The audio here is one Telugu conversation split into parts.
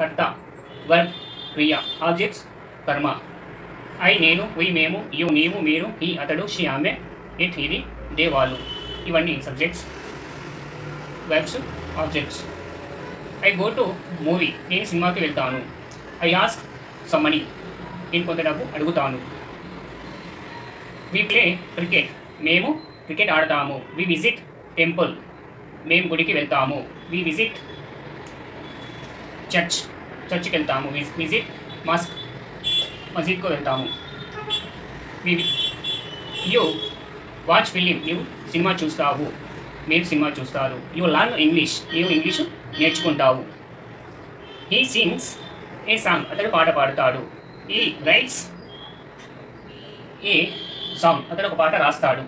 కర్త వర్బ్ క్రియ ఆబ్జెక్ట్స్ కర్మ ఐ నేను వి మేము యు నీవు మీరు ఈ అతడు షీ ఆమె ఇట్ ఇది దే వాళ్ళు ఇవన్నీ subjects verbs objects I go to movie నేను సినిమాకి వెళ్తాను ఐ ఆస్క్ సమ్ మనీ నేను కొంత డబ్బు అడుగుతాను వి ప్లే క్రికెట్ మేము క్రికెట్ ఆడతాము వి విజిట్ టెంపుల్ మేము గుడికి వెళ్తాము వి విజిట్ చర్చ్ చర్చ్కి వెళ్తాము వి- విజిట్ మాస్క్ మసీద్కు వెళ్తాము వి యూ వాచ్ ఫిలిం నీవు సినిమా చూస్తావు మీరు సినిమా చూస్తారు యూ లర్న్ ఇంగ్లీష్ నీవు ఇంగ్లీషు నేర్చుకుంటావు హీ సింగ్స్ ఏ సాంగ్ అతడు పాట పాడతాడు ఈ రైట్స్ ఏ సాంగ్ అతడు ఒక పాట రాస్తాడు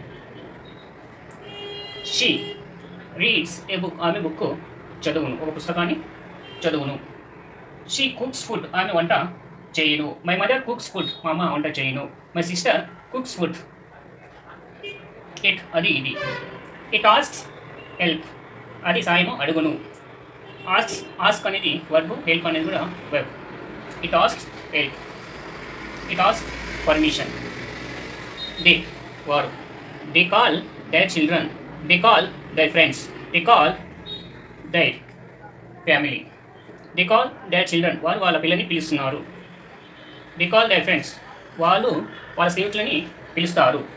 షీ రీడ్స్ ఏ బుక్ ఆమె బుక్ చదువును ఒక పుస్తకాన్ని చదువును షీ కుక్స్ ఫుడ్ ఆమె వంట చేయను మై మదర్ కుక్స్ ఫుడ్ మా అమ్మ వంట చేయను my sister cooks food it అది ఇది ఇట్ ఆస్క్స్ హెల్ప్ అది సాయము అడుగును ఆస్క్ ఆస్క్ అనేది వర్బ్ హెల్ప్ అనేది కూడా verb it asks help it ask permission they వారు they call their children they call their friends they call their family they call their children వారు వాళ్ళ పిల్లని పిలుస్తున్నారు దే కాల్ దైర్ ఫ్రెండ్స్ వాళ్ళు వాళ్ళ స్నేహితులని పిలుస్తారు